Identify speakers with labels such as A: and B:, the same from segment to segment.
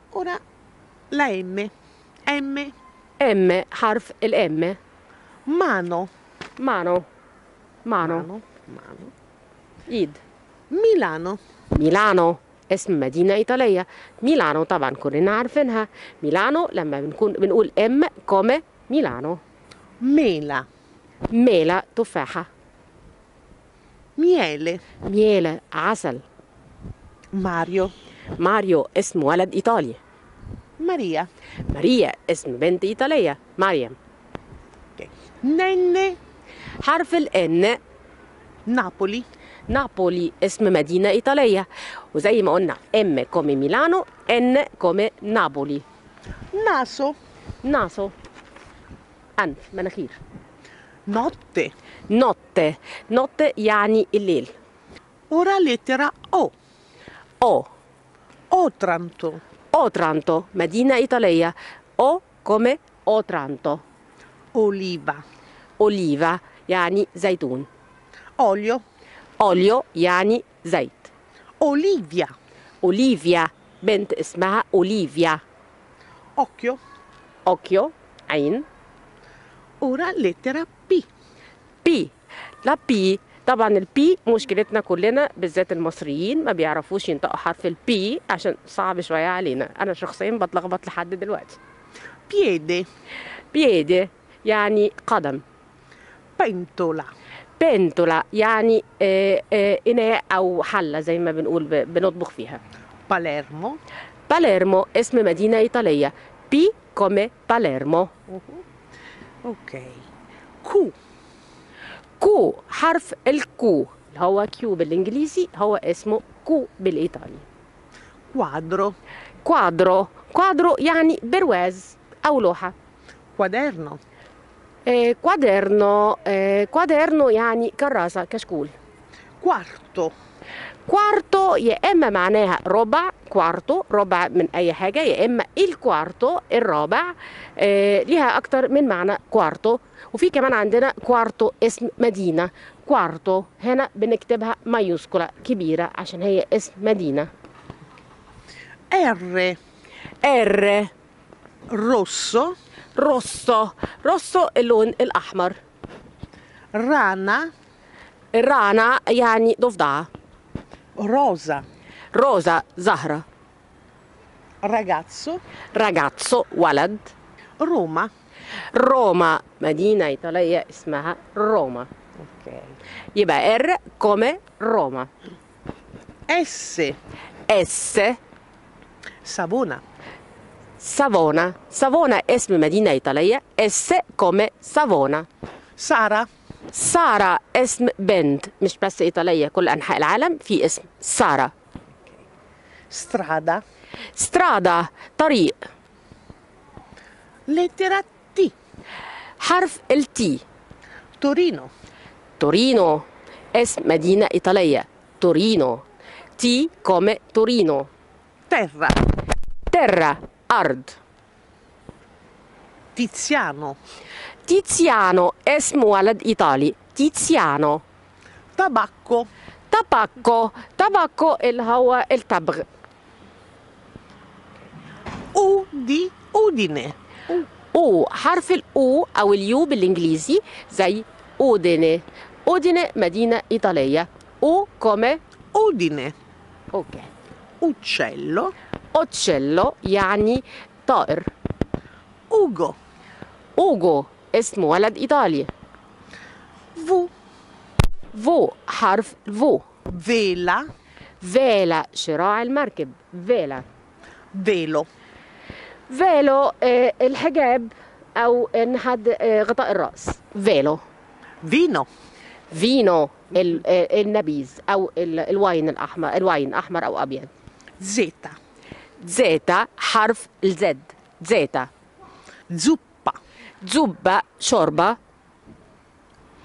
A: ora la M. M.
B: M حرف الام
A: Mano.
B: مانو مانو
A: Mano. Mano.
B: ايد
A: Milano.
B: ميلانو اسم مدينة إيطالية ميلانو طبعا كلنا عارفينها ميلانو لما بنكون بنقول ام كومي ميلانو
A: Mela.
B: ميلا تفاحة
A: Miele.
B: ميلا عسل
A: Mario.
B: ماريو اسم ولد إيطالي
A: Maria.
B: ماريا اسم بنت إيطالية مريم
A: Ok. Nenne.
B: حرف الان
A: Napoli.
B: نابولي اسم مدينة إيطالية وزي ما قلنا ام كومي ميلانو ان كومي نابولي
A: Naso.
B: ناسو أنف مناخير
A: Notte.
B: نوت نوت يعني الليل
A: Ora lettera O.
B: أو
A: Otranto.
B: أوترانتو مدينة إيطالية أو كومي أوترانتو
A: Oliva.
B: أوليفا يعني زيتون
A: Olio.
B: أوليو يعني زيت
A: Olivia.
B: أوليفيا بنت اسمها أوليفيا
A: Occhio.
B: أوكيو عين
A: Ora lettera P.
B: بي لا بي طبعا البي مشكلتنا كلنا بالذات المصريين ما بيعرفوش ينطقوا حرف البي عشان صعب شوية علينا أنا شخصيا بتلخبط لحد دلوقتي
A: Piede.
B: بيدي يعني قدم
A: Pentola.
B: بنتولا يعني آه، آه، إناء أو حلة زي ما بنقول ب- بنطبخ فيها
A: Palermo.
B: باليرمو اسم مدينة إيطالية بي كومي باليرمو
A: Ok. Q.
B: كو حرف الكو اللي هو كيو بالإنجليزي هو اسمه كو بالإيطالي
A: Quadro.
B: كوادرو كوادرو يعني برواز أو لوحة
A: Quaderno.
B: آه، كوادرنو آه، كوادرنو يعني كراسة كشكول
A: Quarto.
B: كوارتو يا اما معناها ربع كوارتو ربع من اي حاجه يا اما الكوارتو الرابع آه ليها اكتر من معنى كوارتو وفي كمان عندنا كوارتو اسم مدينه كوارتو هنا بنكتبها مايوسكولا كبيره عشان هي اسم مدينه
A: R.
B: ار
A: Rosso.
B: روسو روسو اللون الاحمر
A: Rana.
B: الرانا يعني ضفدعه
A: Rosa.
B: روزا زهره
A: Ragazzo.
B: راجاتسو ولد
A: Roma.
B: روما مدينة إيطالية اسمها روما
A: Ok.
B: يبقى ار كومي روما
A: S.
B: اس
A: Savona.
B: سافونا سافونا اسم مدينة إيطالية اس كومي سافونا
A: Sara.
B: سارة اسم بنت مش بس إيطالية كل أنحاء العالم في اسم سارة
A: Strada.
B: سترادا طريق
A: Lettera T.
B: حرف التي
A: Torino.
B: تورينو اسم مدينة إيطالية تورينو تي كومي تورينو
A: Terra.
B: تيرا أرض
A: Tiziano.
B: تيتسيانو اسم ولد إيطالي تيتسيانو
A: Tabacco.
B: تاباكو تاباكو اللي هو التبغ
A: U di Udine.
B: او حرف الاو او اليو بالانجليزي زي اوديني اوديني مدينة ايطالية او كومي
A: Udine.
B: اوكي
A: Uccello.
B: اوتشيلو يعني طائر
A: Ugo.
B: اوجو اسم ولد ايطالي
A: V.
B: فو حرف فو
A: Vela.
B: فيلا شراع المركب فيلا
A: Velo.
B: فيلو آه، الحجاب او ان حد آه، غطاء الراس فيلو
A: Vino.
B: فينو ال- آه، النبيذ او ال- الواين الاحمر الواين احمر او ابيض
A: Zeta.
B: زيتا حرف الزد زيتا
A: Zuppa.
B: زبة شوربة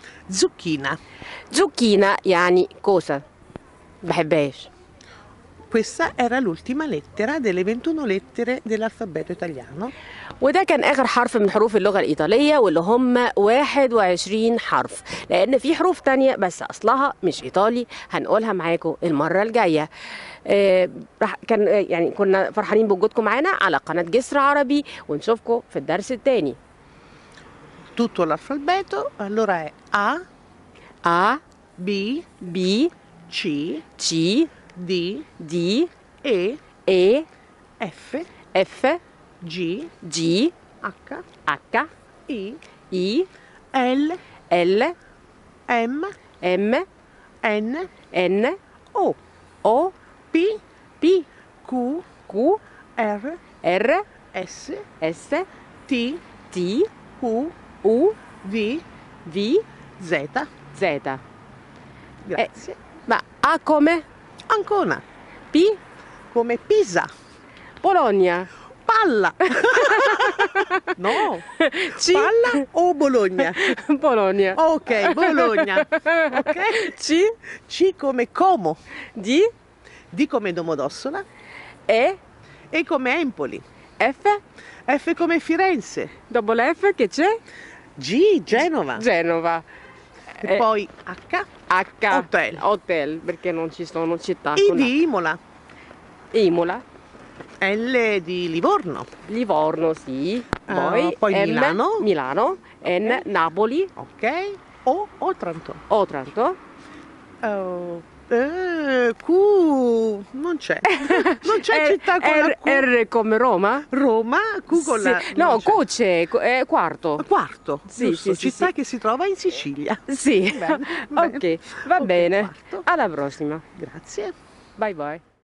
A: Zucchina.
B: زوكينا يعني كوسة بحبهاش
A: questa era l'ultima lettera delle 21 lettere dell'alfabeto italiano.
B: وده كان اخر حرف من حروف اللغه الايطاليه واللي هم 21 حرف لان في حروف تانية بس اصلها مش ايطالي هنقولها معاكم المره الجايه آه، راح كان آه، يعني كنا فرحانين بوجودكم معانا على قناه جسر عربي ونشوفكم في الدرس الثاني
A: Tutto l'alfabeto allora è A,
B: A
A: B,
B: B
A: C,
B: C
A: D,
B: D
A: E,
B: E
A: F,
B: F
A: G,
B: G
A: H,
B: H
A: I,
B: I
A: L,
B: L
A: M,
B: M
A: N,
B: N
A: O,
B: O
A: P,
B: P
A: Q,
B: Q
A: R,
B: R
A: S,
B: S
A: T,
B: T
A: U,
B: U
A: V,
B: V
A: Z.
B: Z
A: Grazie.
B: ma A come
A: Ancona,
B: P
A: come Pisa,
B: Bologna
A: palla. no,
B: C
A: palla o Bologna?
B: Bologna
A: Ok, Bologna. Ok.
B: C
A: C come Como,
B: D
A: D come Domodossola
B: E
A: e come Empoli.
B: F
A: F come Firenze.
B: dopo la F che c'è
A: G Genova.
B: Genova
A: E
B: Eh,
A: poi H
B: H
A: Hotel.
B: Hotel perché non ci sono città
A: I
B: con
A: di Imola.
B: H. Imola
A: L di Livorno.
B: Livorno sì
A: Ah,
B: poi,
A: poi
B: M,
A: Milano.
B: Milano N
A: Ok.
B: Napoli
A: Ok. O Otranto.
B: Otranto
A: Oh, eh, Q non c'è. Non c'è
B: R-
A: città con la
B: R,
A: Q.
B: R come Roma
A: Roma, Q con
B: Sì.
A: la
B: no
A: non c'è.
B: Q c'è qu- è quarto
A: Quarto,
B: Sì,
A: giusto,
B: sì, sì,
A: città
B: sì.
A: che si trova in Sicilia.
B: sì
A: Bene, bene.
B: ok va
A: Ok,
B: bene
A: quarto.
B: alla prossima
A: Grazie.
B: bye bye